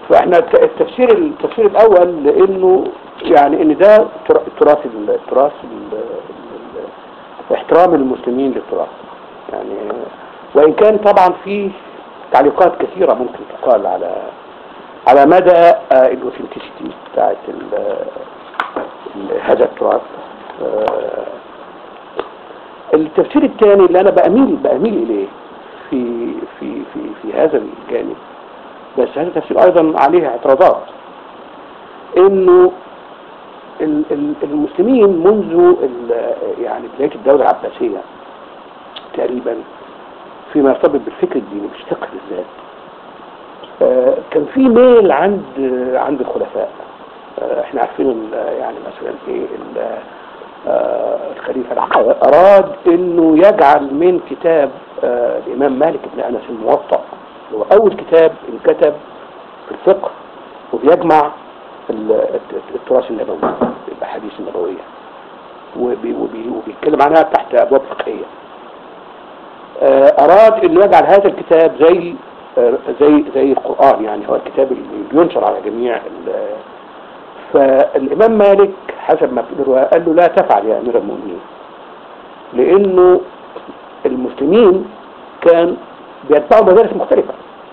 فاحنا الت- التفسير التفسير الاول لانه يعني ان ده تر- التراث ال- التراث ال- ال- احترام المسلمين للتراث يعني وان كان طبعا في تعليقات كثيرة ممكن تقال على على مدى الاوثنتيسيتي بتاعت ال- ال- هذا التراث آه، التفسير الثاني اللي انا بأميل بأميل اليه في في في في هذا الجانب بس هذا التفسير ايضا عليه اعتراضات انه ال- ال- المسلمين منذ ال- يعني بداية الدولة العباسية تقريبا فيما يرتبط بالفكر الديني بالفقه بالذات آه، كان في ميل عند عند الخلفاء آه، احنا عارفين ال- يعني مثلا ايه ال- آه، الخليفة العقبة اراد انه يجعل من كتاب آه، الامام مالك بن انس الموطأ هو اول كتاب انكتب في الفقه وبيجمع ال- الت- التراث النبوي الاحاديث النبويه وبي وبي وبيتكلم عنها تحت ابواب فقهيه آه، اراد انه يجعل هذا الكتاب زي آه، زي زي القران يعني هو الكتاب اللي بينشر على جميع ال- فالامام مالك حسب ما في الروايه قال له لا تفعل يا امير المؤمنين لانه المسلمين كان بيتبعوا مدارس مختلفه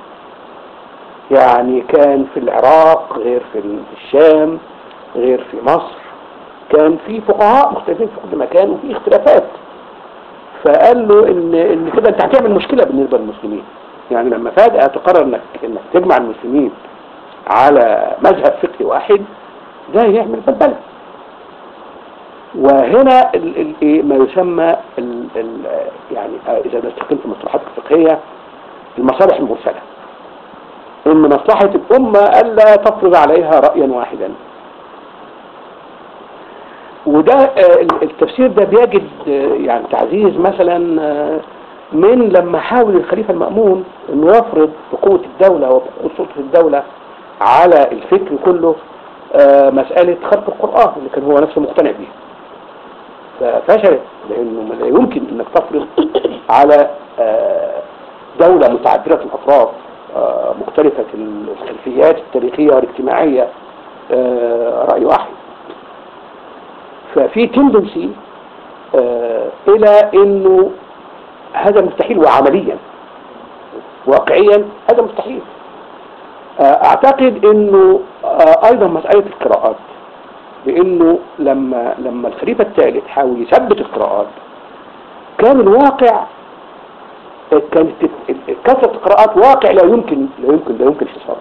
يعني كان في العراق غير في الشام غير في مصر كان في فقهاء مختلفين في كل مكان وفي اختلافات فقال له ان ان كده انت هتعمل مشكله بالنسبه للمسلمين يعني لما فجاه تقرر انك انك تجمع المسلمين على مذهب فقهي واحد ده يعمل بلبله وهنا ال ال إيه ما يسمى ال ال يعني آه، اذا نستخدم في المصطلحات الفقهيه المصالح المرسله ان مصلحه الامه الا تفرض عليها رايا واحدا وده آه، التفسير ده بيجد آه، يعني تعزيز مثلا آه، من لما حاول الخليفة المأمون انه يفرض بقوة الدولة وبقوة سلطة الدولة على الفكر كله آه، مسألة خلق القرآن اللي كان هو نفسه مقتنع بيها ففشلت لانه لا يمكن انك تفرض على آه، دولة متعددة الاطراف آه، مختلفة الخلفيات التاريخية والاجتماعية آه، رأي واحد ففي تندنسي الى انه هذا مستحيل وعمليا واقعيا هذا مستحيل آه، اعتقد انه آه، ايضا مسألة القراءات لانه لما لما الخليفة الثالث حاول يثبت القراءات كان الواقع آه، كانت كثرة القراءات واقع لا يمكن لا يمكن لا يمكن حصاره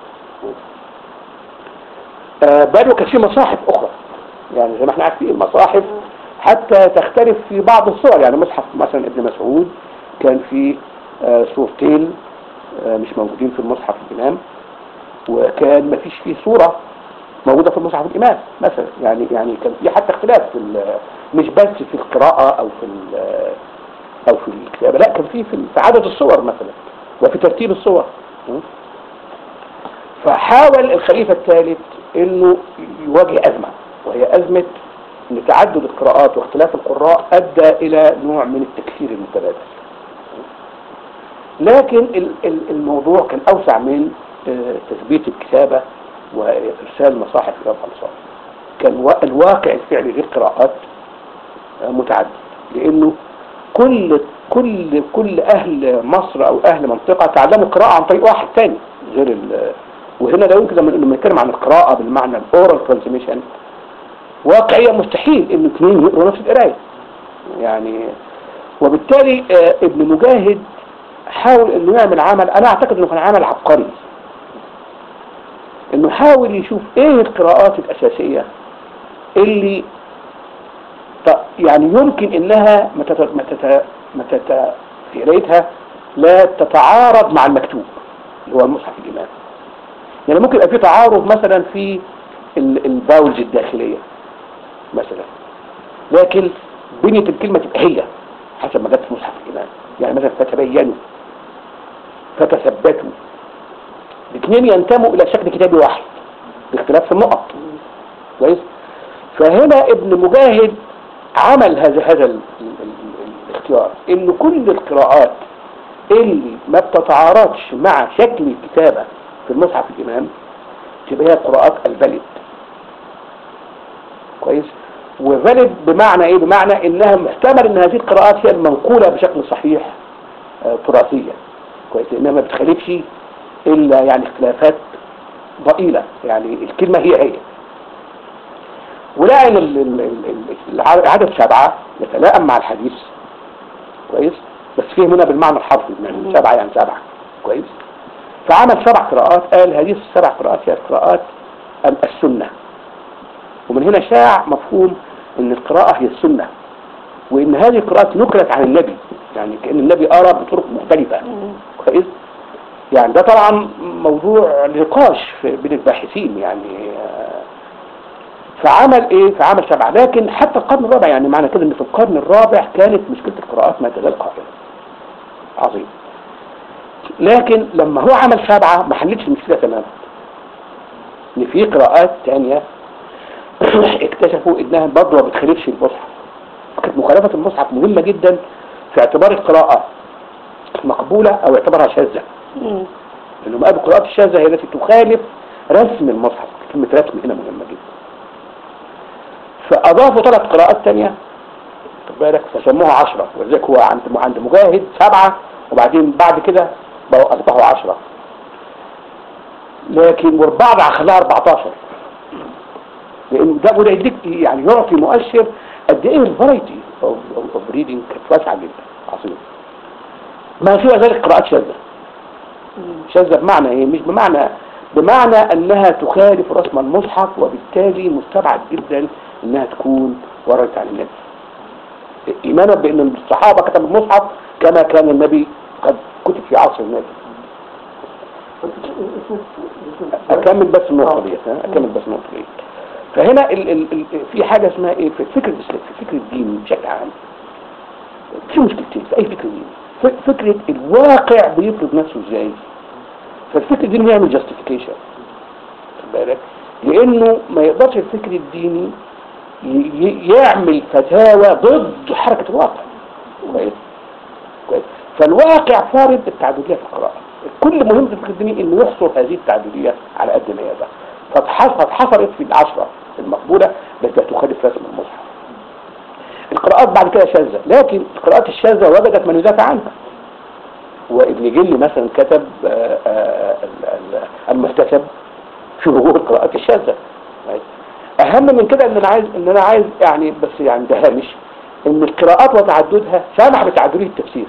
آه، بل وكان في مصاحف اخرى يعني زي ما احنا عارفين المصاحف حتى تختلف في بعض الصور يعني مصحف مثلا ابن مسعود كان فيه آه، صورتين آه، مش موجودين في المصحف الإمام وكان ما فيش فيه صورة موجودة في المصحف الإمام مثلا يعني يعني كان في حتى اختلاف في ال- مش بس في القراءة أو في ال- أو في الكتابة لا كان في في في عدد الصور مثلا وفي ترتيب الصور م? فحاول الخليفة الثالث انه يواجه ازمة وهي ازمة ان تعدد القراءات واختلاف القراء ادى الى نوع من التكفير المتبادل لكن ال- ال- الموضوع كان اوسع من آه، تثبيت الكتابة وارسال مصاحف الى الامصار كان وا- الواقع الفعلي للقراءات آه، متعدد لانه كل كل كل اهل مصر او اهل منطقة تعلموا القراءة عن طريق واحد تاني غير ال- وهنا لا يمكن لما لما نتكلم عن القراءة بالمعنى الاورال ترانسميشن واقعيا مستحيل ان اثنين يقروا نفس القرايه يعني وبالتالي آه، ابن مجاهد حاول انه يعمل عمل انا اعتقد انه كان عمل عبقري انه حاول يشوف ايه القراءات الاساسية اللي ط- يعني يمكن انها ما تت... ما تت... ما تت... في قرايتها لا تتعارض مع المكتوب اللي هو المصحف الامام يعني ممكن يبقى في تعارض مثلا في ال- الباولز الداخلية مثلا لكن بنية الكلمة تبقى هي حسب ما جت في مصحف الإمام يعني مثلا فتبينوا فتثبتوا الاثنين ينتموا إلى شكل كتابي واحد باختلاف في النقط كويس فهنا ابن مجاهد عمل هذا هذا ال- ال- ال- الاختيار ان كل القراءات اللي ما بتتعارضش مع شكل الكتابة في المصحف الإمام تبقى هي القراءات الفاليد كويس وفاليد بمعنى ايه بمعنى انها محتمل ان هذه القراءات هي المنقولة بشكل صحيح آه، تراثيا كويس لانها ما بتخالفش الا يعني اختلافات ضئيلة يعني الكلمة هي هي ولقى ان ال- ال- ال- ال- العدد سبعة يتلائم مع الحديث كويس بس فيه هنا بالمعنى الحرفي يعني سبعة يعني سبعة كويس فعمل سبع قراءات قال هذه السبع قراءات هي قراءات ال- السنة ومن هنا شاع مفهوم ان القراءة هي السنة وان هذه القراءات نقلت عن النبي يعني كأن النبي أرى بطرق مختلفة كويس يعني ده طبعا موضوع نقاش في- بين الباحثين يعني آه، فعمل ايه فعمل سبعة لكن حتى القرن الرابع يعني معنى كده ان في القرن الرابع كانت مشكلة القراءات ما تزال قائمة عظيم لكن لما هو عمل سبعة ما حلتش المشكلة تماما ان في قراءات تانية اكتشفوا انها برضه ما بتخالفش المصحف كانت مخالفة المصحف مهمة جدا في اعتبار القراءة مقبولة او اعتبارها شاذة مم. لانهم قالوا القراءات الشاذة هي التي تخالف رسم المصحف كلمة رسم هنا مهمة جدا فأضافوا ثلاث قراءات تانية خد بالك فسموها عشرة ولذلك هو عند عند مجاهد سبعة وبعدين بعد كده بقوا أصبحوا عشرة لكن والبعض خلاها 14 لأن ده وده يديك يعني يعطي مؤشر قد إيه الفرايتي اوف ريدنج كانت واسعة جدا عظيم ما سوى ذلك قراءات شاذة مم. شاذة بمعنى ايه مش بمعنى بمعنى انها تخالف رسم المصحف وبالتالي مستبعد جدا انها تكون وردت عن النبي ايمانا بان الصحابة كتبوا المصحف كما كان النبي قد كتب في عصر النبي اكمل بس النقطة دي ها؟ اكمل بس النقطة دي فهنا ال ال ال في حاجة اسمها ايه في الفكر الاسلامي في الفكر الديني بشكل عام في مشكلتين في اي فكر ديني ف- فكرة الواقع بيفرض نفسه ازاي فالفكر الديني يعمل جاستيفيكيشن بالك لانه ما يقدرش الفكر الديني ي- ي- يعمل فتاوى ضد حركة الواقع كويس كويس فالواقع فارض التعددية في القراءة كل مهم في الفكر الديني انه يحصر هذه التعددية على قد ما يقدر فاتحص- فاتحصرت في العشرة المقبولة التي تخالف رسم المصحف القراءات بعد كده شاذة لكن القراءات الشاذة وجدت من يدافع عنها وابن جلي مثلا كتب آه، آه، ال- ال- المكتسب في وجوه القراءات الشاذة اهم من كده ان انا عايز ان انا عايز يعني بس يعني ده هامش ان القراءات وتعددها سامح بتعددية التفسير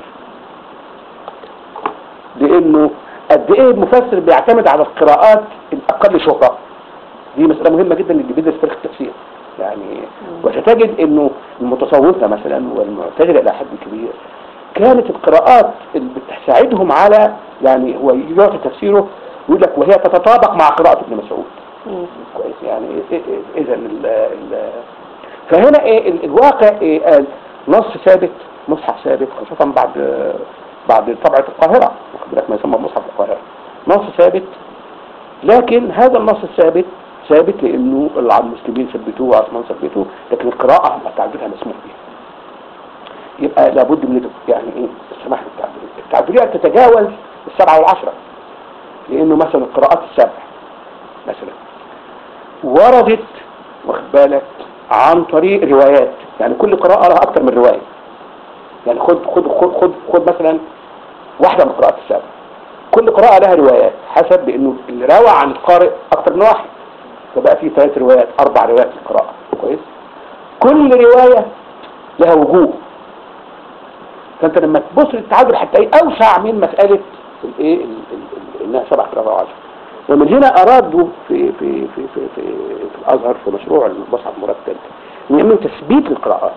لانه قد ايه المفسر بيعتمد على القراءات الاقل شهرة دي مسألة مهمة جدا اللي بيدرس تاريخ التفسير يعني وستجد انه المتصوفة مثلا والمعتزلة الى حد كبير كانت القراءات اللي بتساعدهم على يعني هو يعطي تفسيره ويقول لك وهي تتطابق مع قراءة ابن مسعود مم. كويس يعني اذا ال ال فهنا ايه ال- الواقع ايه قال نص ثابت مصحف ثابت خاصة بعد بعد طبعة القاهرة واخد بالك ما يسمى مصحف القاهرة نص ثابت لكن هذا النص الثابت ثابت لانه المسلمين ثبتوه وعثمان ثبتوه لكن القراءة تعديلها مسموح بها يبقى لابد من يعني ايه السماح بالتعديل التعديلية تتجاوز السبعة والعشرة لانه مثلا القراءات السبع مثلا وردت واخد بالك عن طريق روايات يعني كل قراءة لها اكتر من رواية يعني خد خد خد خد, خد مثلا واحدة من القراءات السبع كل قراءة لها روايات حسب بانه اللي روى عن القارئ اكتر من واحد فبقى في ثلاث روايات اربع روايات للقراءة كويس كل رواية لها وجوه فانت لما تبص للتعادل هتلاقيه اوسع من مسألة الايه ال- ال- ال- انها سبع قراءات وعشر ومن هنا ارادوا في في في في في, في الازهر في مشروع المصحف المرتب ان يعملوا تثبيت للقراءات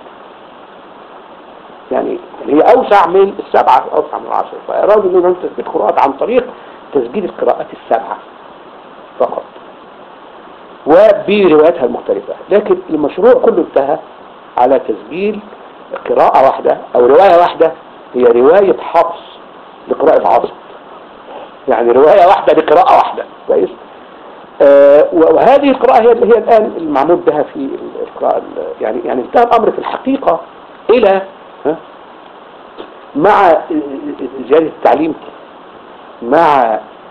يعني هي اوسع من السبعه اوسع من العشره فارادوا انهم يعملوا تثبيت قراءات عن طريق تسجيل القراءات السبعه فقط وبرواياتها المختلفه لكن المشروع كله انتهى على تسجيل قراءة واحدة او رواية واحدة هي رواية حفص لقراءة عاصم يعني رواية واحدة لقراءة واحدة كويس آه وهذه القراءة هي هي الآن المعمول بها في القراءة ال- يعني يعني انتهى الأمر في الحقيقة إلى ها، مع زيادة التعليم مع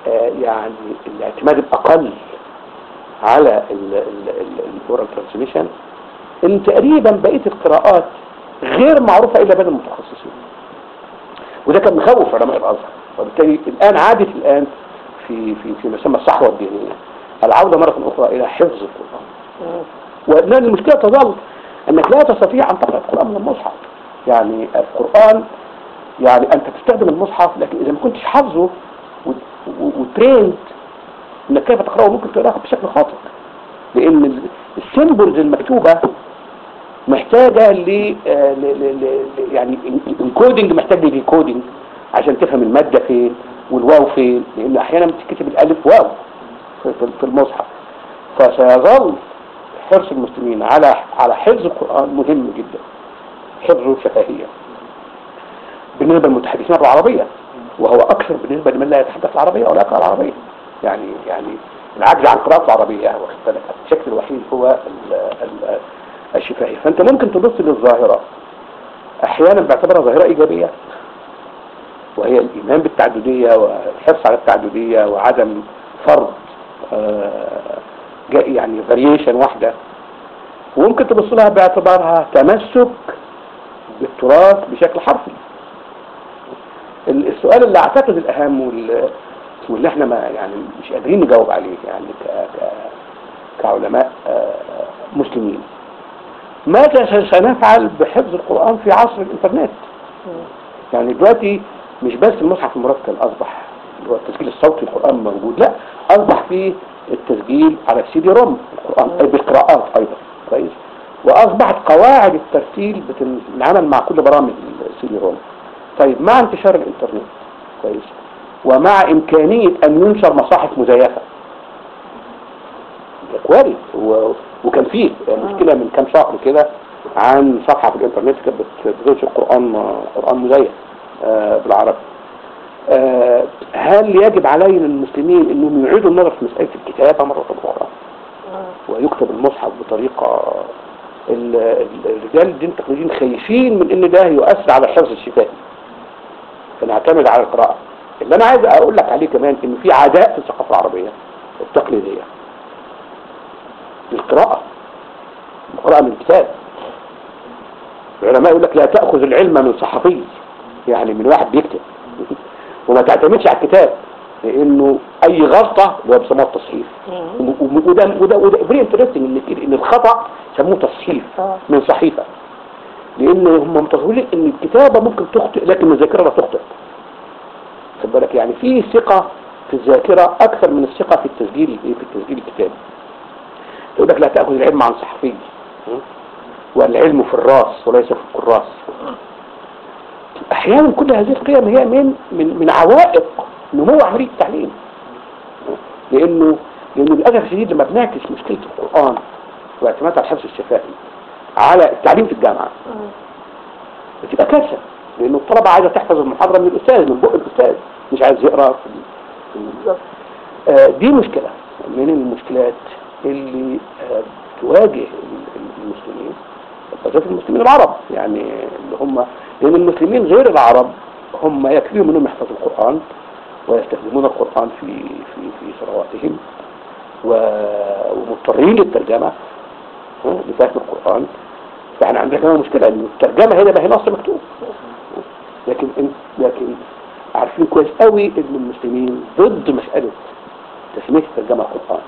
آه، يعني الاعتماد الأقل على الاورال ترانسميشن ان تقريبا بقيه القراءات غير معروفه الا بين المتخصصين وده كان مخوف علماء الازهر وبالتالي الان عادت الان في في في مسمى الصحوه الدينيه العوده مره اخرى الى حفظ القران وان المشكله تظل انك لا تستطيع ان تقرا القران من المصحف يعني القران يعني انت تستخدم المصحف لكن اذا ما كنتش حافظه وتريند انك كيف تقراه ممكن تقراه بشكل خاطئ لان السيمبلز المكتوبة محتاجة ل يعني الكودينج محتاج لديكودينج عشان تفهم المادة فين والواو فين لان احيانا بتكتب الالف واو في المصحف فسيظل حرص المسلمين على على حفظ القرآن مهم جدا حفظه شفهية بالنسبة للمتحدثين العربية وهو أكثر بالنسبة لمن لا يتحدث العربية ولا يقرأ العربية يعني يعني العجز عن قراءة العربية واخد بالك الشكل الوحيد هو الشفائي فانت ممكن تبص للظاهرة احيانا باعتبرها ظاهرة ايجابية وهي الايمان بالتعددية والحرص على التعددية وعدم فرض آه، يعني فاريشن واحدة وممكن تبص لها باعتبارها تمسك بالتراث بشكل حرفي السؤال اللي اعتقد الاهم واللي احنا ما يعني مش قادرين نجاوب عليه يعني ك ك كعلماء آه، مسلمين ماذا سنفعل بحفظ القرآن في عصر الانترنت يعني دلوقتي مش بس المصحف المرتل اصبح هو التسجيل الصوتي القرآن موجود لا اصبح فيه التسجيل على سي دي روم القرآن بالقراءات ايضا كويس واصبحت قواعد الترتيل بتنعمل مع كل برامج السي دي روم طيب مع انتشار الانترنت كويس ومع إمكانية أن ينشر مصاحف مزيفة وارد وكان فيه مشكلة من كام شهر كده عن صفحة في الانترنت كانت بتنشر قرآن قرآن مزيف آه، بالعربي آه، هل يجب علينا المسلمين انهم يعيدوا النظر في مسألة الكتابة مرة أخرى ويكتب المصحف بطريقة الرجال الدين التقليديين خايفين من ان ده يؤثر على الحفظ الشفائي فنعتمد على القراءة اللي انا عايز اقول لك عليه كمان ان في عداء في الثقافة العربية التقليدية القراءة القراءة من الكتاب العلماء يقول لك لا تأخذ العلم من صحفي يعني من واحد بيكتب وما تعتمدش على الكتاب لانه اي غلطة اللي هو بيسموها التصحيف وده وده وده فيري انترستنج ان ان الخطأ سموه تصحيف آه. من صحيفة لان هم متصورين ان الكتابة ممكن تخطئ لكن الذاكرة لا تخطئ خد بالك يعني في ثقة في الذاكرة أكثر من الثقة في التسجيل في التسجيل الكتابي يقول لك لا تأخذ العلم عن صحفي والعلم في الراس وليس في الكراس أحيانا كل هذه القيم هي من من من عوائق نمو عملية التعليم لأنه لأنه للأسف الشديد لما بنعكس مشكلة القرآن واعتماد على الحفظ الشفائي على التعليم في الجامعة بتبقى كارثة لأن الطلبة عايزة تحفظ المحاضرة من الأستاذ من بق الأستاذ مش عايز يقرأ في آه دي مشكلة من المشكلات اللي آه تواجه المسلمين بالذات المسلمين العرب يعني اللي هم لأن المسلمين غير العرب هم يكفيهم انهم يحفظوا القرآن ويستخدمون القرآن في في في صلواتهم ومضطرين للترجمة لفهم القرآن فاحنا عندنا كمان مشكلة ان الترجمة هنا ما هي نص مكتوب لكن لكن عارفين كويس قوي ان المسلمين ضد مسألة تسمية الترجمة القرآن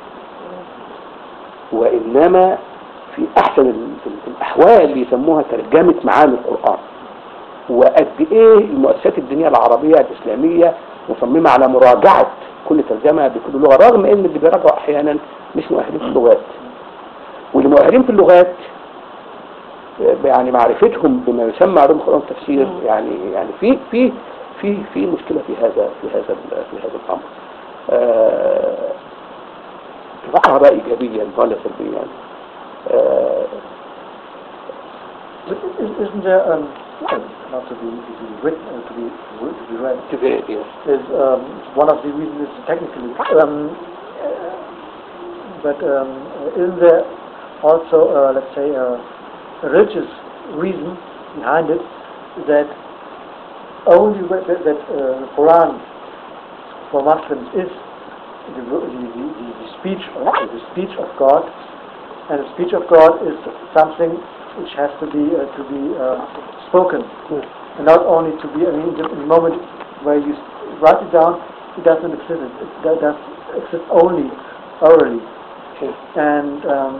وإنما في أحسن الأحوال اللي يسموها ترجمة معاني القرآن وقد إيه المؤسسات الدينية العربية الإسلامية مصممة على مراجعة كل ترجمة بكل لغة رغم إن اللي بيراجعوا أحيانا مش مؤهلين في اللغات واللي مؤهلين في اللغات يعني معرفتهم بما يسمى علوم القرآن التفسير يعني يعني في في في في مشكلة في هذا في هذا في هذا الأمر. رأى رأي إيجابيا ولا سلبيا. Isn't there um, not to be to be written uh, to be to be read? To be yes. Is um, one of the reasons technically, um, but um, isn't there also uh, let's say uh, religious reason behind it that only that, that uh, Quran for Muslims is the, the, the, the speech of, the speech of God, and the speech of God is something which has to be uh, to be uh, spoken, and not only to be. I mean, the, the moment where you write it down, it doesn't exist. It, it does exist only orally, and um,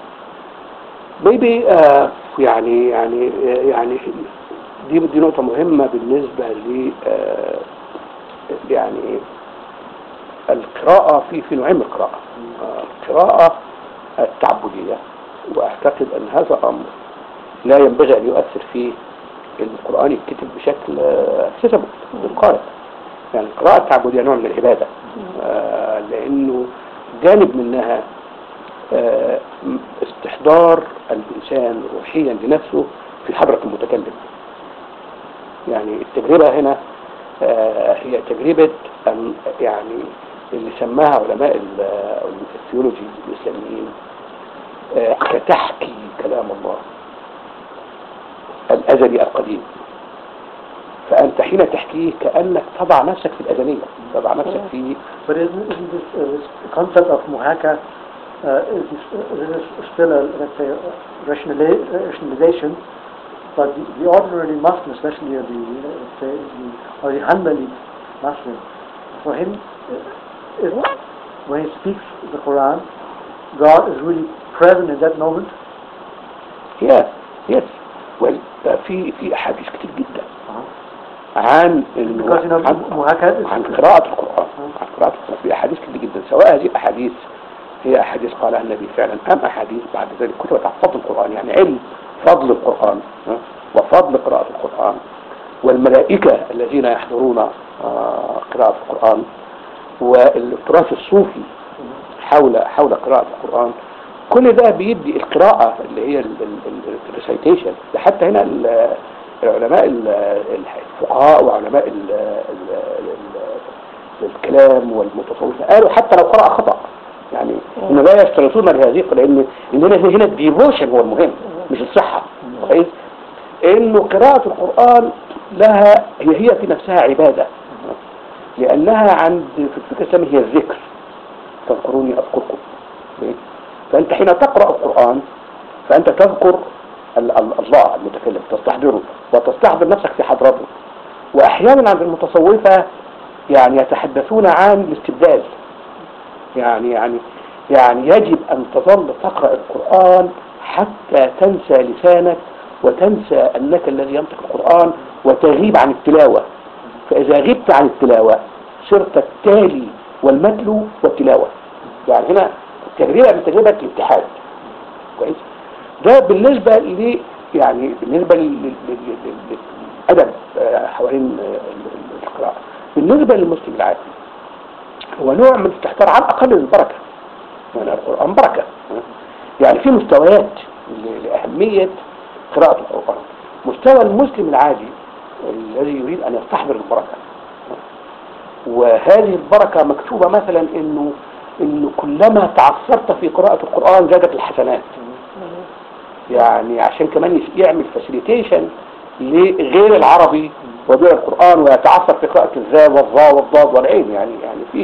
maybe آه يعني يعني يعني دي دي نقطة مهمة بالنسبة ل آه يعني القراءة في في نوعين من القراءة آه، القراءة التعبدية وأعتقد أن هذا أمر لا ينبغي أن يؤثر فيه القرآن يتكتب بشكل اكسسبل للقارئ يعني القراءة التعبدية نوع من العبادة آه، لأنه جانب منها آه، استحضار الإنسان روحيا لنفسه في حضرة المتكلم يعني التجربة هنا آه، هي تجربة أن يعني اللي سماها علماء ال- الثيولوجي الإسلاميين آه، كتحكي كلام الله الأزلي القديم فأنت حين تحكيه كأنك تضع نفسك في الأزلية تضع نفسك في but isn't, isn't this, uh, this concept of muhaka uh, is this, uh, this is still a let's say a rationali- rationalization, but the, the ordinary Muslim, especially uh, the uh, let's say the or the Hanbali Muslim, for him, uh, is, when he speaks the Quran, God is really present in that moment. يس يس وال- في في أحاديث كتير جدا عن إنه Because you know عن, muhaka is عن قراءة القرآن عن قراءة القرآن في أحاديث كتير جدا سواء هذه الأحاديث هي أحاديث قالها النبي فعلا أم أحاديث بعد ذلك كتبت عن فضل القرآن يعني علم فضل القرآن ها، وفضل قراءة القرآن والملائكة الذين يحضرون آه، قراءة القرآن والتراث الصوفي حول حول قراءة القرآن كل ده بيدي القراءة اللي هي الريسيتيشن ده حتى هنا ال- العلماء ال- الفقهاء وعلماء ال- ال- ال- الكلام والمتصوفة قالوا حتى لو قرأ خطأ يعني ان لا يشترطون لهذه لان اننا هنا الديفوشن هو المهم مش الصحة كويس انه قراءة القرآن لها هي هي في نفسها عبادة لانها عند في الفكر الاسلامي هي الذكر تذكروني اذكركم فانت حين تقرأ القرآن فانت تذكر ال- ال- الله المتكلم تستحضره وتستحضر نفسك في حضرته واحيانا عند المتصوفة يعني يتحدثون عن الاستبدال يعني يعني يعني يجب أن تظل تقرأ القرآن حتى تنسى لسانك وتنسى أنك الذي ينطق القرآن وتغيب عن التلاوة فإذا غبت عن التلاوة صرت التالي والمتلو والتلاوة يعني هنا تجربة من تجربة الاتحاد كويس ده بالنسبة ل يعني بالنسبة لل- لل- لل- للأدب آه، حوالين آه، القراءة بالنسبة للمسلم العادي هو نوع من الاستحضار على الأقل البركة يعني القرآن بركة يعني في مستويات ل- لأهمية قراءة القرآن مستوى المسلم العادي الذي يريد أن يستحضر البركة وهذه البركة مكتوبة مثلا إنه إنه كلما تعثرت في قراءة القرآن زادت الحسنات يعني عشان كمان يس- يعمل فاسيليتيشن لغير العربي وبيع القرآن ويتعثر في قراءة الذال والظاء والضاد والعين يعني يعني في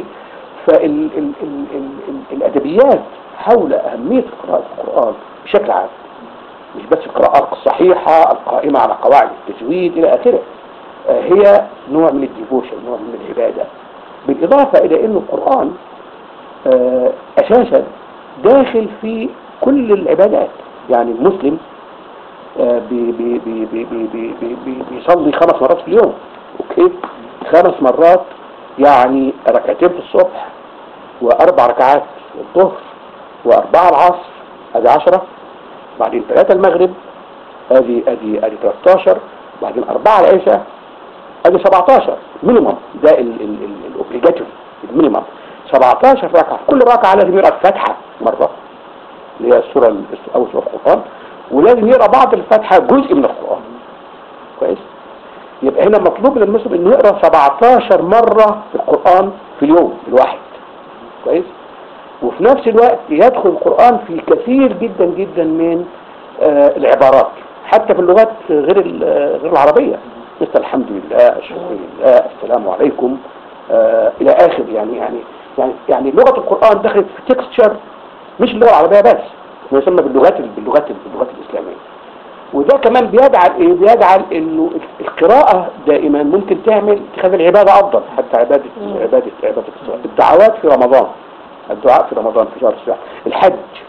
فالأدبيات حول أهمية قراءة القرآن بشكل عام مش بس القراءة الصحيحة القائمة على قواعد التجويد إلى آخره آه، هي نوع من الديفوشن نوع من العبادة بالإضافة إلى أن القرآن آه، أساسا داخل في كل العبادات يعني المسلم آه، بي بي بي بي بي بي بي بي بيصلي خمس مرات في اليوم اوكي خمس مرات يعني ركعتين في الصبح واربع ركعات الظهر واربعة العصر ادي عشرة بعدين ثلاثة المغرب ادي ادي ادي 13 بعدين اربعة العشاء ادي 17 مينيمم ده الاوبليجاتوري المينيمم 17 ركعة كل ركعة لازم يقرأ الفاتحة مرة اللي هي السورة ال- أول سورة القرآن ولازم يقرأ بعض الفاتحة جزء من القرآن كويس يبقى هنا مطلوب للمسلم انه يقرأ 17 مرة في القرآن في اليوم الواحد كويس وفي نفس الوقت يدخل القرآن في كثير جدا جدا من آه العبارات حتى في اللغات غير ال- غير العربية مثل الحمد لله الشكر لله السلام عليكم آه الى اخر يعني يعني يعني يعني لغه القران دخلت في تكستشر مش اللغه العربيه بس ما يسمى باللغات باللغات باللغات الاسلاميه وده كمان بيجعل ايه بيجعل انه القراءه دائما ممكن تعمل تخلي العباده افضل حتى عباده عباده عباده الصلاه الدعوات في رمضان الدعاء في رمضان في شهر الصيام الحج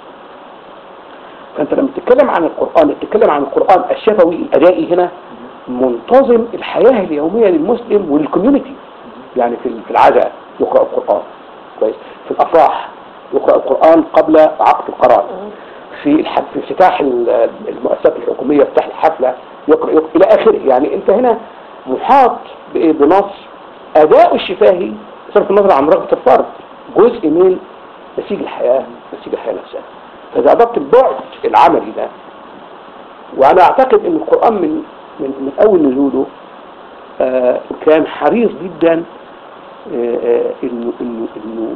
فانت لما تتكلم عن القران تتكلم عن القران الشفوي الادائي هنا منتظم الحياه اليوميه للمسلم وللكوميونتي يعني في في العزاء يقرا القران كويس في الافراح يقرا القران قبل عقد القرار في الح- في افتتاح ال- المؤسسات الحكوميه افتتاح الحفله يقرا يقرأ الى اخره يعني انت هنا محاط بايه بنص اداء الشفاهي بصرف النظر عن رغبه الفرد جزء من نسيج الحياه نسيج الحياه نفسها فاذا اضفت البعد العملي ده وانا اعتقد ان القران من من, من اول نزوله آه كان حريص جدا آه آه انه انه انه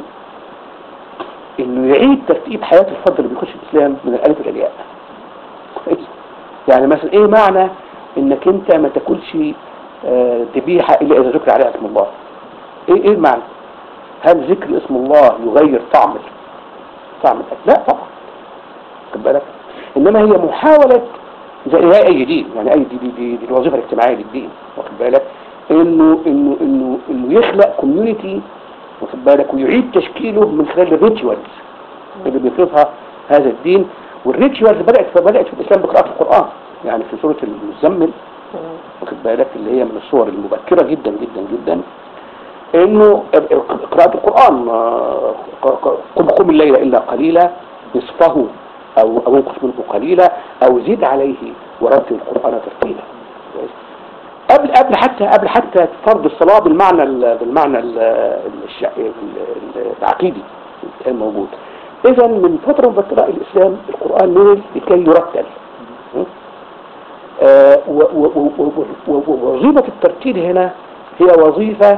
انه يعيد ترتيب حياة الفرد اللي بيخش الاسلام من الالف الى الياء كويس؟ يعني مثلا ايه معنى انك انت ما تاكلش آه، ذبيحه الا اذا ذكر عليها اسم الله ايه ايه المعنى هل ذكر اسم الله يغير طعم طعم الاكل لا طبعا خد بالك انما هي محاوله زي زي اي دين يعني اي دي دي, دي, دي الوظيفه الاجتماعيه للدين واخد بالك انه انه انه انه يخلق كوميونتي واخد بالك ويعيد تشكيله من خلال الريتشوالز اللي بيفرضها هذا الدين والريتشوالز بدات بدات في الاسلام بقراءه القران يعني في سوره المزمل واخد بالك اللي هي من الصور المبكره جدا جدا جدا انه قراءة القرآن آه، قم قم الليل الا قليلا نصفه او او انقص منه قليلا او زد عليه ورتل القرآن ترتيلا كويس؟ قبل قبل حتى قبل حتى فرض الصلاة بالمعنى ال بالمعنى ال الش- ال- ال- العقيدي اللي كان موجود اذا من فترة مبكرة الاسلام القرآن نزل لكي يرتل م? آه، و- و- و- و- و- ووظيفة الترتيل هنا هي وظيفة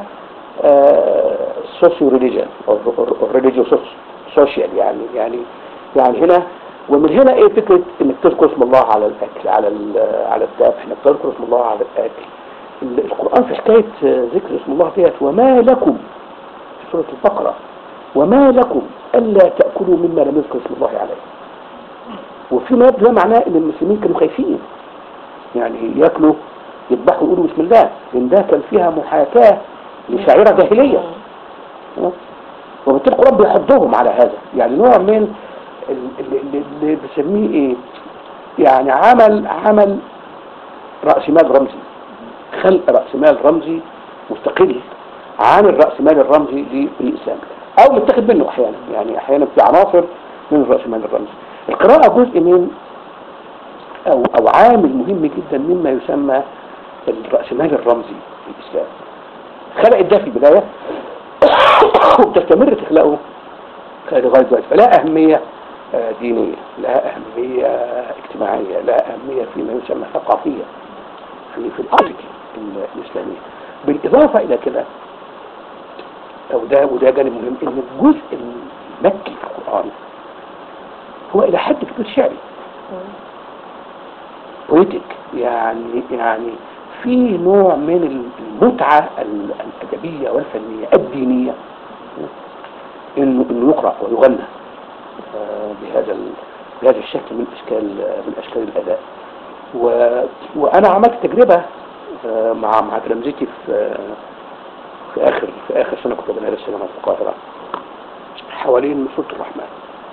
سوسيو ريليجن او ريليجيو سوشيال يعني يعني يعني هنا ومن هنا ايه فكرة انك تذكر اسم الله على الاكل على ال- على الذبح انك تذكر اسم الله على الاكل ال- القرآن في حكاية آه، ذكر اسم الله ديت وما لكم في سورة البقرة وما لكم ألا تأكلوا مما لم يذكر اسم الله عليه وفي ما ده معناه ان المسلمين كانوا خايفين يعني ياكلوا يذبحوا يقولوا بسم الله لان ده كان فيها محاكاة لشاعرة جاهلية وبالتالي القرآن بيحضهم على هذا يعني نوع من ال- ال- ال- اللي بسميه ايه يعني عمل عمل رأس مال رمزي خلق رأس مال رمزي مستقل عن الرأس مال الرمزي للإسلام أو متاخد منه أحيانا يعني أحيانا في عناصر من الرأس مال الرمزي القراءة جزء من أو أو عامل مهم جدا مما يسمى الرأسمال الرمزي في الإسلام خلقت ده في البداية وبتستمر تخلقه لغاية دلوقتي فلا أهمية آه، دينية لا أهمية اجتماعية لا أهمية فيما يسمى ثقافية في في الأرضية الإسلامية بالإضافة إلى كده أو ده وده جانب مهم إن الجزء المكي في القرآن هو إلى حد كبير شعري بويتك يعني يعني في نوع من المتعة ال- الأدبية والفنية الدينية إنه إنه يقرأ ويغنى آه، بهذا ال- بهذا الشكل من أشكال من أشكال الأداء و وأنا عملت تجربة آه، مع مع تلامذتي في في آخر في آخر سنة كنت بنادي السينما في القاهرة حوالين سورة الرحمن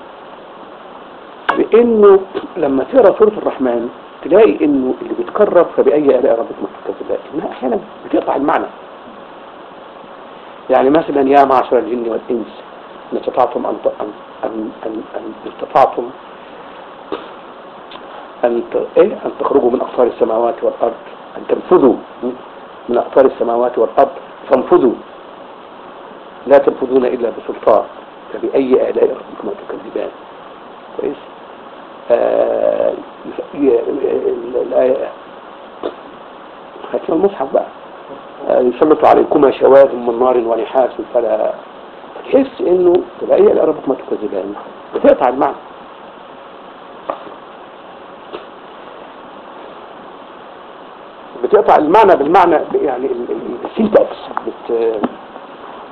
بانه لما تقرا سوره الرحمن تلاقي انه اللي بيتكرر فباي الاء ربكما تكذبان انها احيانا بتقطع المعنى يعني مثلا يا معشر الجن والانس ان استطعتم ان ت- ان ان ان, أن استطعتم ان ت- ايه ان تخرجوا من اقطار السماوات والارض ان تنفذوا من اقطار السماوات والارض فانفذوا لا تنفذون الا بسلطان فباي الاء ربكما تكذبان كويس آه، ي- ال- الآية هاتنا المصحف بقى آه، يسلط عليكما شواذ من نار ونحاس فلا تحس انه تبقى ايه لا ربك ما تكذبان بتقطع المعنى بتقطع المعنى بالمعنى يعني ال- ال- السينتاكس بت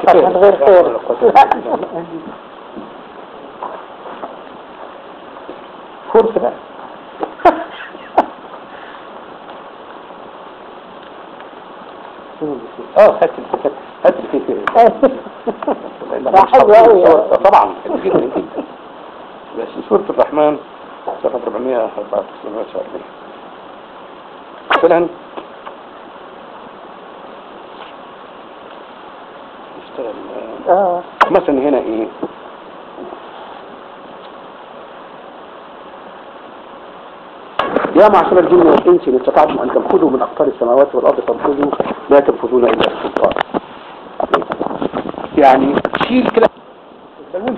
من غير خير فرصة بقى اه هات هات هات في في ده حلو أوي يعني. طبعا حلو جدا جدا بس سورة الرحمن صفحة 494 مثلا نشتغل آه، اه مثلا هنا ايه يا معشر الجن والانس ان استطعتم ان تنفذوا من اقطار السماوات والارض فانفذوا لا تنفذون الا بسلطان يعني شيل كده وامشي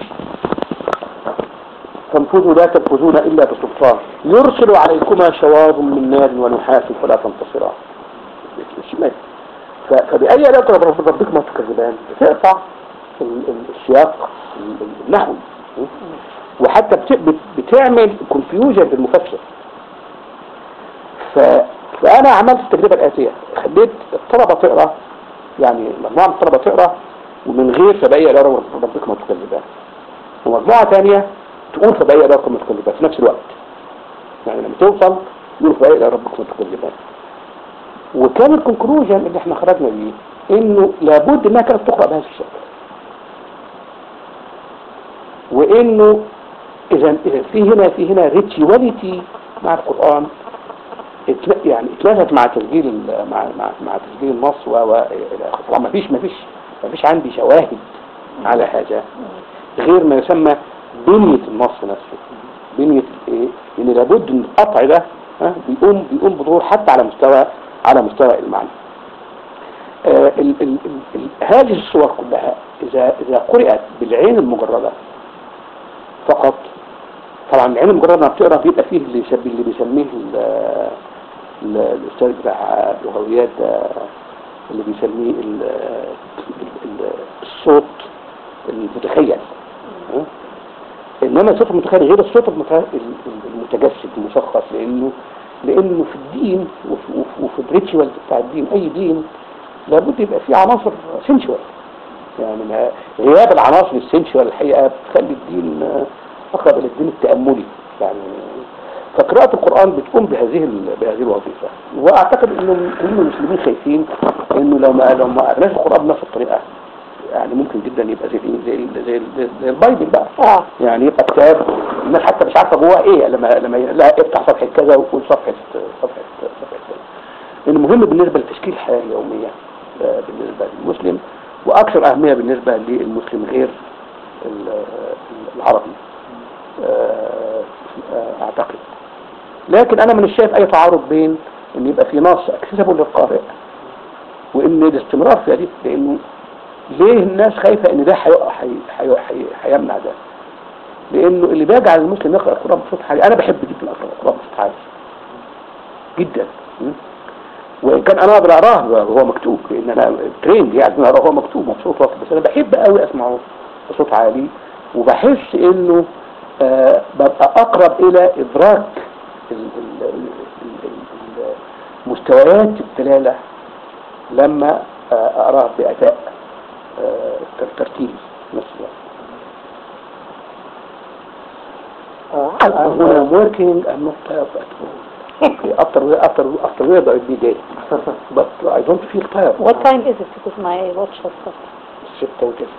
تنفذوا لا تنفذون الا بسلطان يرسل عليكما شواظ من نار ونحاس فلا تنتصران الشمال ف- فبأي آلاء رب- ربكما تكذبان بتقطع ال- ال- السياق ال- ال- النحوي وحتى بت- بت- بتعمل كونفيوجن في المفسر ف... فأنا عملت التجربة الآتية خليت الطلبة تقرأ يعني مجموعة من الطلبة تقرأ ومن غير فبأي آلاء ربكما تكذبان ومجموعة ثانية تقول فبأي آلاء ربكما تكذبان في نفس الوقت يعني لما توصل يقول فبأي آلاء ربكما تكذبان وكان الكونكلوجن اللي احنا خرجنا بيه انه لابد انها كانت تقرا بهذا الشكل وانه اذا اذا في هنا في هنا ريتشواليتي مع القران اتل- يعني اتلغت مع تسجيل ال- مع مع, مع تسجيل النص و و الى اخره طبعا ما فيش ما فيش ما فيش عندي شواهد على هذا غير ما يسمى بنية النص نفسه بنية ايه ان لابد ان القطع ده ها، بيقوم بيقوم بدور حتى على مستوى على مستوى المعنى آه ال ال ال ال هذه الصور كلها اذا اذا قرأت بالعين المجردة فقط طبعا العين المجردة لما بتقرا بيبقى فيه اللي يسميه اللي بيسميه ال- ال- الاستاذ بتاع اللغويات ده اللي بيسميه ال- ال- الصوت المتخيل ها؟ انما الصوت المتخيل غير الصوت المت- ال- ال- المتجسد المشخص لانه لانه في الدين وفي, وفي- وفي الريتشوال بتاع الدين اي دين لابد يبقى فيه عناصر سنشوال يعني ما- غياب العناصر السنشوال الحقيقه بتخلي الدين آه، اقرب الى الدين التاملي يعني فقراءة القرآن بتقوم بهذه ال- بهذه الوظيفة واعتقد انه كل المسلمين خايفين انه لو ما لو ما قرناش القرآن بنفس الطريقة يعني ممكن جدا يبقى زي زي زي, زي, زي البايبل بقى اه يعني يبقى كتاب الناس حتى مش عارفه جواه ايه لما لما لا افتح صفحه كذا وقول صفحه صفحه صفحه كذا المهم بالنسبه لتشكيل الحياه اليوميه آه، بالنسبه للمسلم واكثر اهميه بالنسبه للمسلم غير ال- العربي آه، آه، اعتقد لكن انا مش شايف اي تعارض بين ان يبقى في نص اكسسبل للقارئ وان الاستمرار في هذه لانه ليه الناس خايفه ان ده هيقع- هي- هي- هي- هيمنع ده لانه اللي بيجعل المسلم يقرا القران بصوت عالي انا بحب جدا اقرا القران بصوت عالي جدا م? وان كان انا اقدر اقراه وهو مكتوب لان انا تريند يعني ان اقراه وهو مكتوب مبسوط واطي بس انا بحب قوي اسمعه بصوت عالي وبحس انه آه ببقى اقرب الى ادراك ال- ال- ال- ال- ال- مستويات الدلاله لما آه، اقراه باداء آه، تر- ترتيبي في نفس الوقت اه when I'm working I'm not tired at all Okay, after after after work I'll be dead but I don't feel tired What time is it? Because my watch has stopped. ستة وتسعة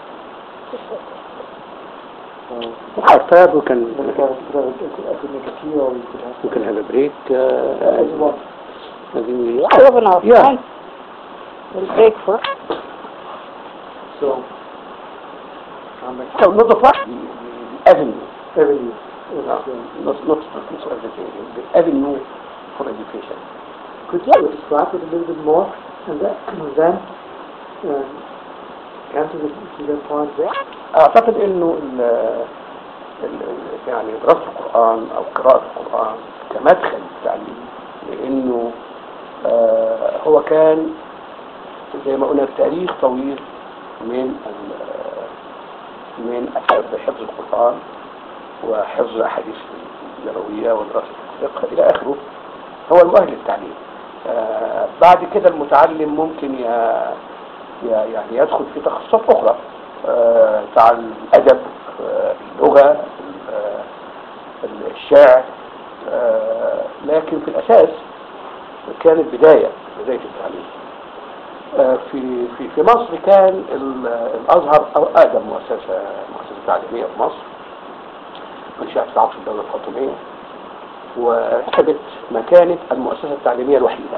are tired we can academic or we could have we can have a break uh, as well. maybe- I have enough Yeah. time. We'll break for So, I'm like, So not the fact the, the avenue every no, uh, not not not everything the avenue for education could you describe it a little bit more and then, and then um, come to the, to the point there? اعتقد انه ال ال- يعني دراسة القرآن او قراءة القرآن كمدخل تعليم لانه آه هو كان زي ما قلنا تاريخ طويل من ال- من حفظ حفظ القرآن وحفظ احاديث النبوية ودراسة الفقه الى اخره هو المؤهل للتعليم آه بعد كده المتعلم ممكن ي- ي- يعني يدخل في تخصصات أخرى آه، بتاع الأدب آه، اللغة آه، الشعر آه، لكن في الأساس كانت بداية بداية التعليم آه، في في في مصر كان ال- الأزهر أو أقدم مؤسسة مؤسسة تعليمية في مصر منشأة في عصر الدولة الفاطمية وثبت مكانة المؤسسة التعليمية الوحيدة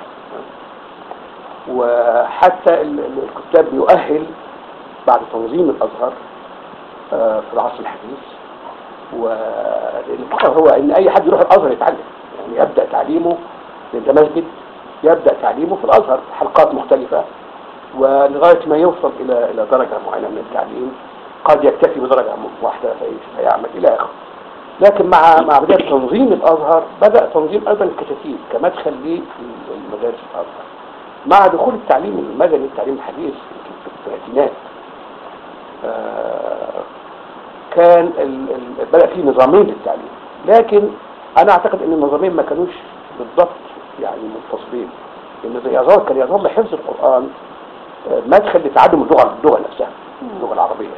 وحتى ال- ال- الكتاب بيؤهل بعد تنظيم الأزهر آه، في العصر الحديث والفكرة هو ان اي حد يروح الازهر يتعلم يعني يبدأ تعليمه لان ده مسجد يبدأ تعليمه في الازهر في حلقات مختلفة ولغاية ما يوصل الى الى درجة معينة من التعليم قد يكتفي بدرجة واحدة في- فيعمل الى اخره لكن مع مع بداية تنظيم الازهر بدأ تنظيم ايضا الكتاتيب كمدخل للمدارس الازهر مع دخول التعليم المدني التعليم الحديث في الثلاثينات آه، كان ال- ال- بدأ فيه نظامين للتعليم لكن انا اعتقد ان النظامين ما كانوش بالضبط يعني منفصلين لان يظل كان يظل حفظ القرآن آه، مدخل لتعلم اللغة اللغة نفسها اللغة العربية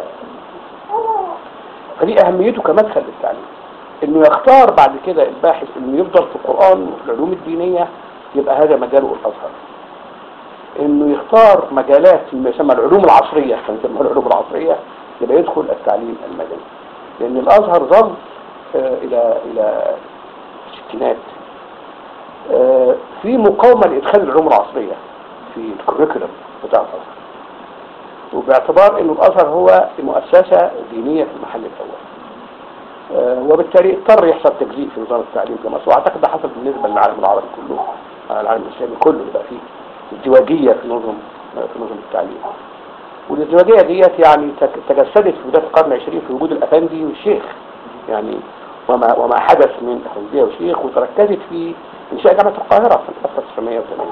فدي اهميته كمدخل للتعليم انه يختار بعد كده الباحث انه يفضل في القرآن وفي العلوم الدينية يبقى هذا مجاله الازهر انه يختار مجالات ما يسمى العلوم العصرية كان يسموها العلوم العصرية يبقى يدخل التعليم المدني لان الازهر ظل آه، الى الى الستينات آه، في مقاومة لادخال العلوم العصرية في الكوريكولم بتاع الازهر وباعتبار انه الازهر هو مؤسسة دينية في المحل الاول آه، وبالتالي اضطر يحصل تجزيء في نظام التعليم في مصر واعتقد ده حصل بالنسبة للعالم العربي كله آه، العالم الاسلامي كله يبقى فيه ازدواجية في نظم في نظم التعليم والازدواجية ديت يعني تك- تجسدت في بداية القرن العشرين في وجود الأفندي والشيخ يعني وما وما حدث من أفندية وشيخ وتركزت في إنشاء جامعة القاهرة في 1980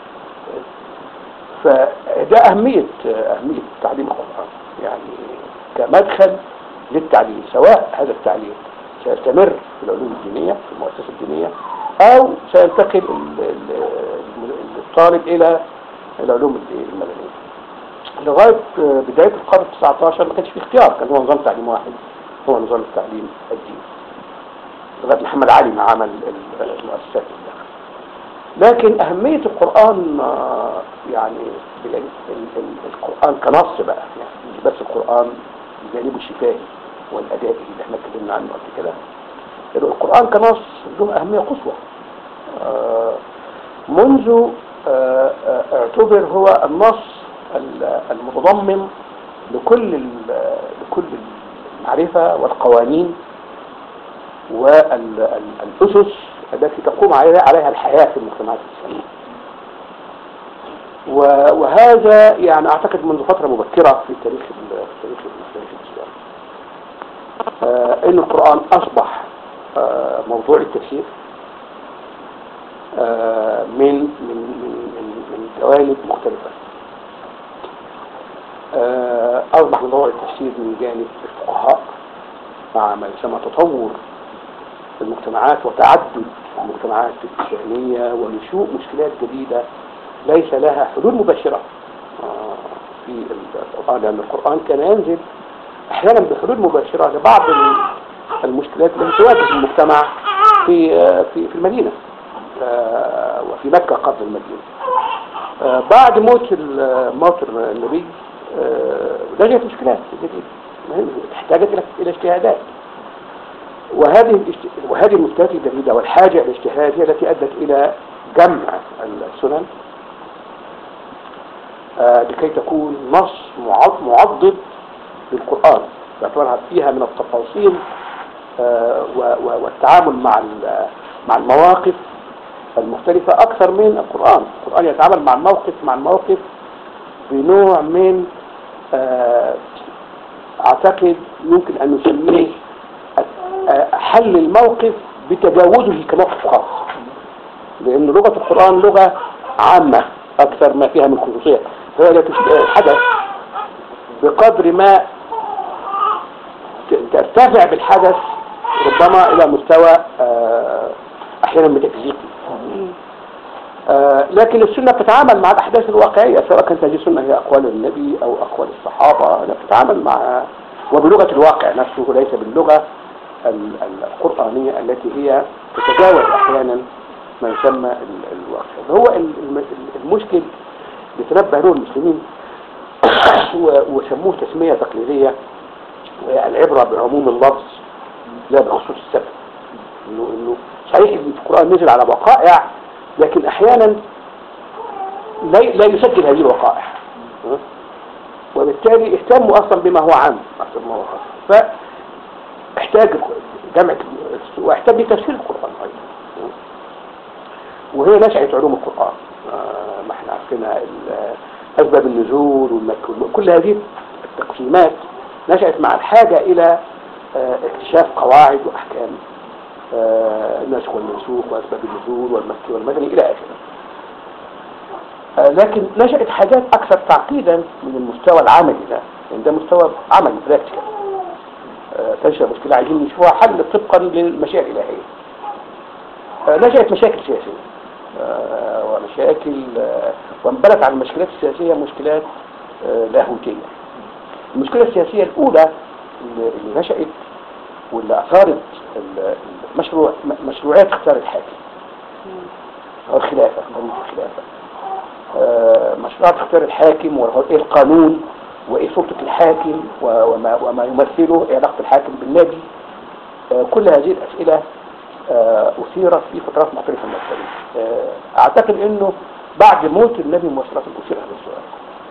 فده أهمية أهمية تعليم القرآن يعني كمدخل للتعليم سواء هذا التعليم سيستمر في العلوم الدينية في المؤسسة الدينية أو سينتقل ال- ال- ال- الطالب إلى العلوم المدنية لغاية بداية القرن ال19 ما كانش فيه اختيار كان هو نظام تعليم واحد هو نظام التعليم الديني لغاية محمد علي ما عمل ال- المؤسسات الداخل لكن أهمية القرآن آه، يعني بال- ال- ال- القرآن كنص بقى يعني مش بس القرآن بجانبه الشفاهي والأدائي اللي احنا اتكلمنا عنه قبل كده القرآن كنص له أهمية قصوى آه، منذ آه، آه، اعتبر هو النص ال- المتضمن لكل ال- لكل المعرفة والقوانين والأسس التي تقوم عليها عليها الحياة في المجتمعات الإسلامية و- وهذا يعني أعتقد منذ فترة مبكرة في تاريخ ال- في تاريخ ال- تاريخ الإسلام آه، إن القرآن أصبح آه، موضوع التفسير آه، من من من من- من جوانب مختلفة آه، أصبح موضوع التفسير من جانب الفقهاء مع ما يسمى تطور المجتمعات وتعدد المجتمعات الإسلامية ونشوء مشكلات جديدة ليس لها حلول مباشرة آه، في القرآن لأن القرآن كان ينزل أحيانا بحلول مباشرة لبعض المشكلات التي تواجه المجتمع في آه، في في المدينة آه، وفي مكة قبل المدينة آه، بعد موت ال- موت النبي آه، لجأت مشكلات جديدة مهمة احتاجت إلى إلى اجتهادات وهذه الاجت- وهذه المشكلات الجديدة والحاجة إلى الاجتهاد هي التي أدت إلى جمع السنن آه، لكي تكون نص معض- معضد للقرآن باعتبارها فيها من التفاصيل آه، و- و- والتعامل مع ال- مع المواقف المختلفة أكثر من القرآن القرآن يتعامل مع الموقف مع الموقف بنوع من آه، أعتقد يمكن أن نسميه آه، حل الموقف بتجاوزه كموقف خاص لأن لغة القرآن لغة عامة أكثر ما فيها من خصوصية فهي لا تشبه الحدث بقدر ما ت- ترتفع بالحدث ربما إلى مستوى آه، أحيانا ميتافيزيقي آه، لكن السنة بتتعامل مع الأحداث الواقعية سواء كانت هذه السنة هي أقوال النبي أو أقوال الصحابة لا بتتعامل مع وبلغة الواقع نفسه ليس باللغة ال- ال- القرآنية التي هي تتجاوز أحيانا ما يسمى ال- الواقع هو ال- الم- المشكل بيتنبه له المسلمين و- وسموه تسمية تقليدية وهي العبرة بعموم اللفظ لا بخصوص السبب انه انه صحيح ان القرآن نزل على وقائع لكن احيانا لا لا يسجل هذه الوقائع ها؟ وبالتالي اهتموا اصلا بما هو عام اكثر ما هو خاص فاحتاج جمع واحتاج لتفسير القرآن ايضا ها؟ وهي نشأة علوم القرآن آه، ما احنا عارفينها ال- اسباب النزول والمك- كل هذه التقسيمات نشأت مع الحاجة الى آه، اكتشاف قواعد واحكام آه، الناسخ والمنسوخ واسباب النزول والمكي والمدني الى اخره آه، لكن نشأت حاجات اكثر تعقيدا من المستوى العملي ده يعني ده مستوى عملي براكتيكال تنشأ مشكلة عايزين نشوفها حل طبقا للمشيئة الإلهية آه، نشأت مشاكل سياسية آه، ومشاكل آه، وانبلت على المشكلات السياسية مشكلات آه، لاهوتية المشكلة السياسية الأولى اللي اللي نشأت واللي أثارت ال- المشروع م- مشروعية اختيار الحاكم أو الخلافة قانون الخلافة آه، مشروعات اختيار الحاكم وهو ايه القانون وايه سلطة الحاكم و- وما, وما يمثله ايه علاقة الحاكم بالنبي آه، كل هذه الأسئلة آه، أثيرت في فترات مختلفة من التاريخ آه، أعتقد أنه بعد موت النبي مباشرة أثير هذا السؤال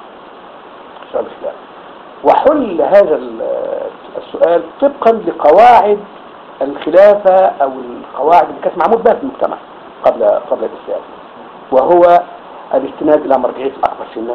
سؤال الخلاف وحل هذا ال- السؤال طبقا لقواعد الخلافة أو القواعد اللي كانت معمول بها في المجتمع قبل قبل الإسلام وهو الاستناد إلى مرجعية الأكبر سنا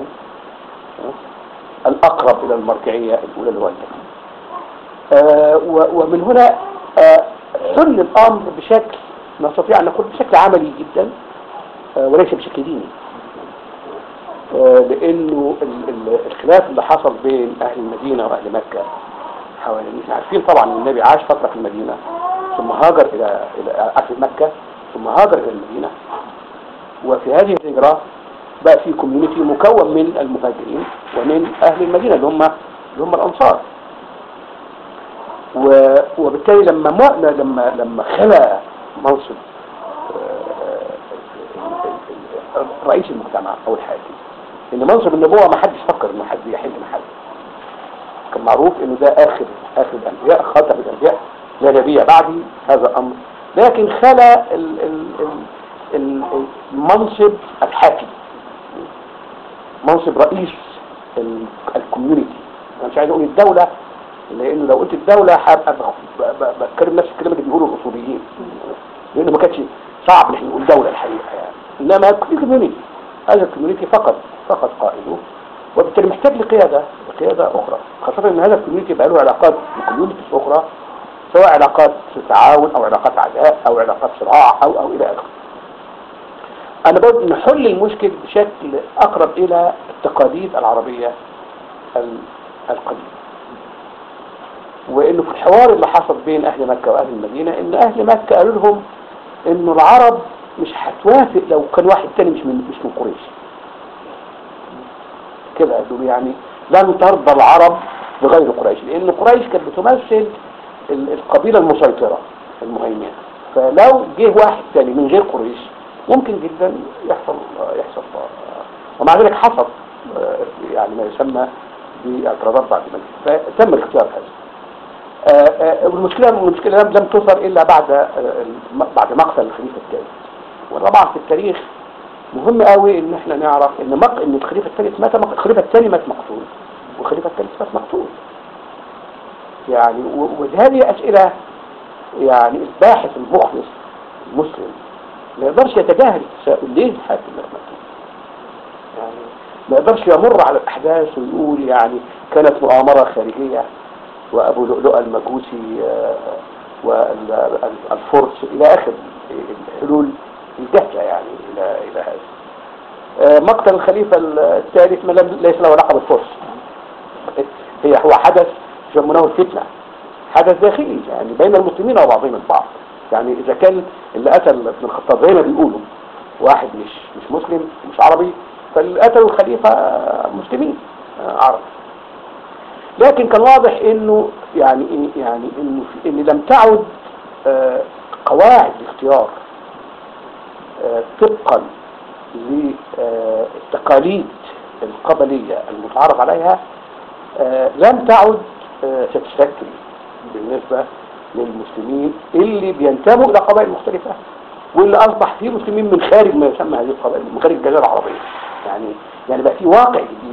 الأقرب إلى المرجعية الأولى اللي هو النبي آه، و- ومن هنا آه، حل الأمر بشكل نستطيع أن نقول بشكل عملي جدا آه، وليس بشكل ديني آه، لأنه ال- ال- الخلاف اللي حصل بين أهل المدينة وأهل مكة حوالي احنا عارفين طبعا ان النبي عاش فترة في المدينة ثم هاجر إلى إلى أهل مكة ثم هاجر إلى المدينة وفي هذه الهجرة بقى في كوميونيتي مكون من المهاجرين ومن أهل المدينة اللي هم اللي هم الأنصار و- وبالتالي لما مو- لما لما خلى منصب آه، رئيس المجتمع او الحاكم ان منصب النبوة ما حدش فكر انه حد يحل محل كان معروف انه ده اخر اخر الانبياء خاتم الانبياء لا نبي بعدي هذا امر لكن خلى ال- ال- ال- ال- المنصب الحاكم منصب رئيس ال- الكوميونتي انا مش عايز اقول الدولة لانه لو قلت الدولة هبقى ب- ب- بتكلم نفس الكلام اللي بيقوله الاصوليين لانه ما كانش صعب ان احنا نقول دولة الحقيقة يعني انما كوميونتي هذا الكوميونتي فقط فقط قائده وبالتالي محتاج لقيادة لقيادة أخرى خاصة أن هذا الكوميونتي بقى له علاقات بكوميونتيز أخرى سواء علاقات تعاون أو علاقات عداء أو علاقات صراع أو أو إلى آخره أنا بقول نحل المشكل بشكل أقرب إلى التقاليد العربية ال- القديمة وإنه في الحوار اللي حصل بين أهل مكة وأهل المدينة إن أهل مكة قالوا لهم إنه العرب مش هتوافق لو كان واحد تاني مش من مش من قريش كده قالوا يعني لن ترضى العرب بغير قريش لأن قريش كانت بتمثل ال- القبيلة المسيطرة المهيمنة فلو جه واحد تاني من غير قريش ممكن جدا يحصل يحصل ومع ذلك حصل آه، يعني ما يسمى باعتراضات بعد ذلك فتم الاختيار هذا آه، آه، والمشكلة المشكلة لم لم تصل إلا بعد آه، الم- بعد مقتل الخليفة الثالث وطبعا في التاريخ مهم قوي ان احنا نعرف ان مق... ان الخليفة الثالث مات مق... الخليفة الثاني مات مقتول والخليفة الثالث مات مقتول يعني و... وهذه أسئلة يعني الباحث المخلص المسلم ما يقدرش يتجاهل التساؤل ليه الحاكم مات مقتول يعني ما يقدرش يمر على الأحداث ويقول يعني كانت مؤامرة خارجية وأبو لؤلؤ المجوسي آه، والفرس إلى آخر الحلول الجهلة يعني إلى إلى هذا آه، مقتل الخليفة الثالث ما لم- ليس له علاقة بالفرس هي هو حدث يسمونه الفتنة حدث داخلي يعني بين المسلمين وبعضهم البعض يعني إذا كان اللي قتل ابن الخطاب زي ما بيقولوا واحد مش مش مسلم مش عربي فقتلوا الخليفة مسلمين آه، عرب لكن كان واضح انه يعني إيه- يعني انه في- ان لم تعد آه، قواعد الاختيار آه، طبقا للتقاليد القبلية المتعارف عليها آه، لم تعد ساتسفاكتوري بالنسبة للمسلمين اللي بينتموا إلى قبائل مختلفة واللي أصبح فيه مسلمين من خارج ما يسمى هذه القبائل من خارج الجزيرة العربية يعني يعني بقى في واقع جديد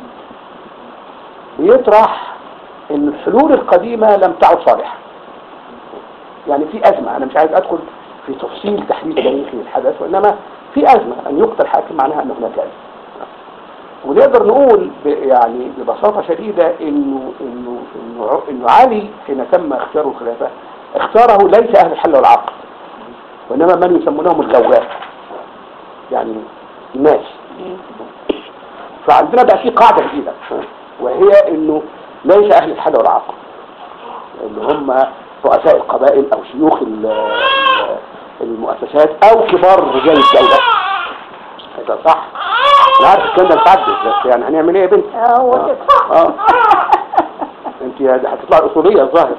بيطرح ان الحلول القديمة لم تعد صالحة يعني في أزمة أنا مش عايز أدخل في تفصيل تحليل تاريخي للحدث وإنما في أزمة أن يقتل حاكم معناها أن هناك أزمة ونقدر نقول ب- يعني ببساطة شديدة إنه إنه إنه ع- إنه علي حين تم اختياره الخلافة اختاره ليس أهل الحل والعقد وإنما من يسمونهم الغوات يعني الناس فعندنا بقى في قاعدة جديدة وهي إنه ليس أهل الحل والعقد اللي هم رؤساء القبائل أو شيوخ ال- ال- المؤسسات أو كبار رجال الدولة هذا صح أنا عارف الكلام ده متعدد بس يعني هنعمل ايه يا بنت آه، هو كده اه انت هتطلع الاصوليه الظاهر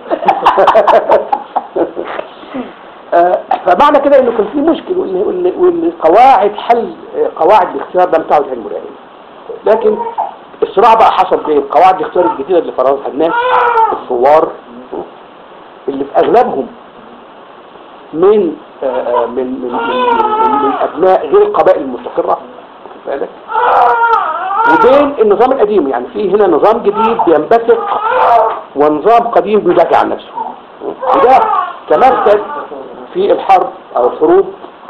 آه، فمعنى كده انه كان في مشكل وان وان وان قواعد حل آه، قواعد الاختيار لم تعد هي المراهنه لكن الصراع بقى حصل بين قواعد الاختيار الجديده اللي فرضها الناس الثوار اللي في اغلبهم من آه، آه، من من من, من, من ابناء غير القبائل المستقره واخد بالك وبين النظام القديم يعني في هنا نظام جديد بينبثق ونظام قديم بيدافع عن نفسه وده تمثل في الحرب او الحروب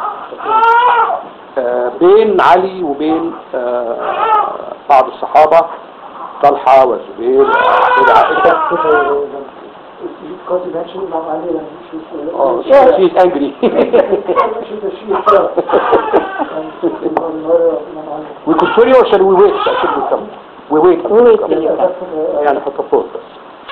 آه، بين علي وبين آه، بعض الصحابة طلحة والزبير وسيدة عائشة Because you mentioned Imam Ali and she's uh, Oh, Yes. she's angry. she's a Shia herself. and she was the mother of Imam Ali. we could show you or shall we wait? Should we come? We wait. We wait. Yeah, that's what, uh, يعني حط الصوت بس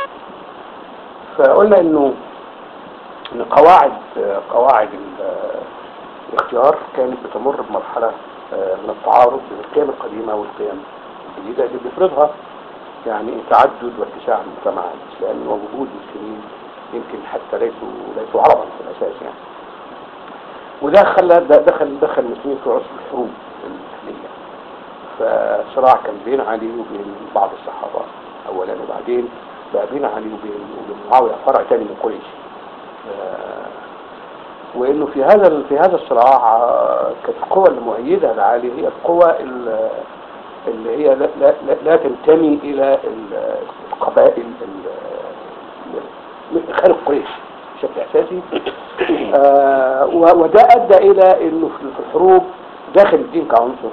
فقلنا انه ان قواعد قواعد ال- الاختيار كانت بتمر بمرحلة آه، من التعارض بين القيم القديمة والقيم الجديدة اللي بيفرضها يعني تعدد واتساع المجتمع الإسلامي ووجود مسلمين يمكن حتى ليسوا ليسوا عربا في الأساس يعني وده خلى ده دخل دخل المسلمين في عصر الحروب الأهلية فصراع كان بين علي وبين بعض الصحابة أولا وبعدين بقى بين علي وبين وبين معاوية فرع تاني من قريش آه، وإنه في هذا ال- في هذا الصراع آه، كانت القوى المؤيدة لعلي هي القوى ال- اللي هي لا, لا, لا, لا تنتمي إلى ال- القبائل ال- من خارج قريش بشكل أساسي آه، و- وده أدى إلى إنه في في الحروب داخل الدين كعنصر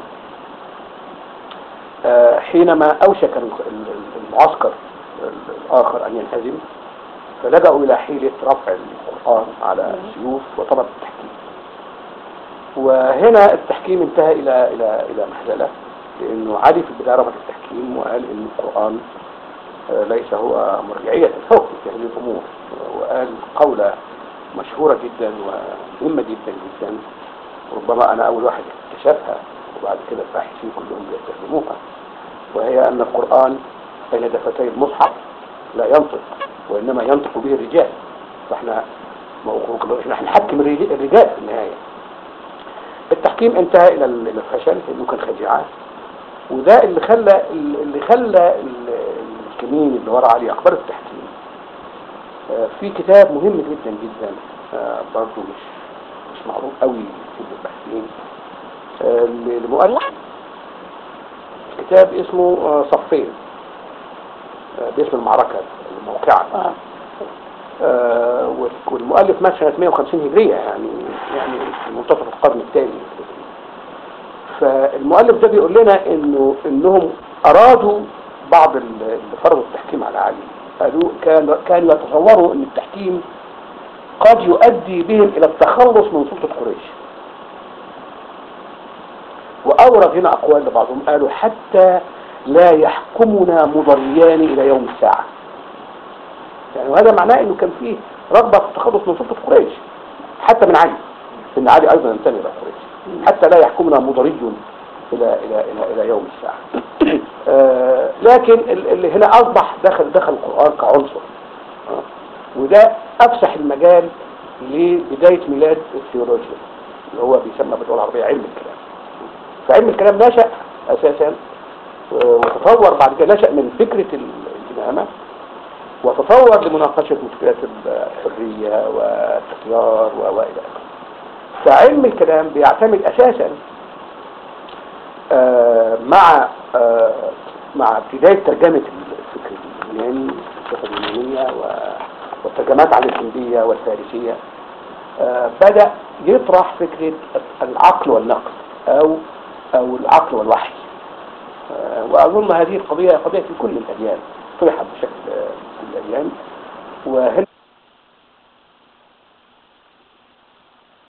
آه، حينما أوشك ال- ال- المعسكر الآخر أن ينهزم فلجأوا إلى حيلة رفع القرآن على السيوف وطلب التحكيم وهنا التحكيم انتهى إلى إلى إلى مهزلة لأنه علي في البداية رفض التحكيم وقال إن القرآن آه، ليس هو مرجعية الحكم في هذه الأمور وقال قولة مشهورة جدا ومهمة جدا جدا ربما أنا أول واحد اكتشفها وبعد كده الباحثين كلهم بيستخدموها وهي أن القرآن بين دفتي المصحف لا ينطق وإنما ينطق به الرجال فإحنا موقعك احنا هنحكم الرجال الرجال في النهاية التحكيم انتهى إلى ال- إلى الفشل لأنه كان خديعة وده اللي خلى اللي خلى ال- المسلمين اللي ورا علي أخبار التحكيم آه، في كتاب مهم جدا جدا آه، برضه مش مش معروف قوي في الباحثين آه، لمؤلف كتاب اسمه آه، صفين آه، باسم المعركة الموقعة آه. آه، وال- والمؤلف مات سنة 150 هجرية يعني يعني في منتصف القرن الثاني فالمؤلف ده بيقول لنا انه انهم ارادوا بعض ال- اللي فرضوا التحكيم على علي قالوا كان كانوا يتصوروا ان التحكيم قد يؤدي بهم الى التخلص من سلطة قريش واورد هنا اقوال لبعضهم قالوا حتى لا يحكمنا مضريان الى يوم الساعه يعني وهذا معناه انه كان فيه رغبة في التخلص من سلطة قريش حتى من علي ان علي ايضا ينتمي الى قريش حتى لا يحكمنا مضري إلى إلى إلى إلى يوم الساعة آه، لكن ال- اللي هنا أصبح دخل دخل القرآن كعنصر آه، وده أفسح المجال لبداية ميلاد الثيولوجيا اللي هو بيسمى باللغة العربية علم الكلام فعلم الكلام نشأ أساسا آه، وتطور بعد كده نشأ من فكرة الإمامة وتطور لمناقشة مشكلات الحرية والاختيار و- وإلى آخره فعلم الكلام بيعتمد أساسا آه، مع آه، مع بداية ترجمة الفكر اليوناني الفلسفة اليونانية و- والترجمات عن الهندية والفارسية آه، بدأ يطرح فكرة العقل والنقل أو أو العقل والوحي آه، وأظن هذه القضية قضية في كل الأديان طرحت بشكل آه، في الأديان وهنا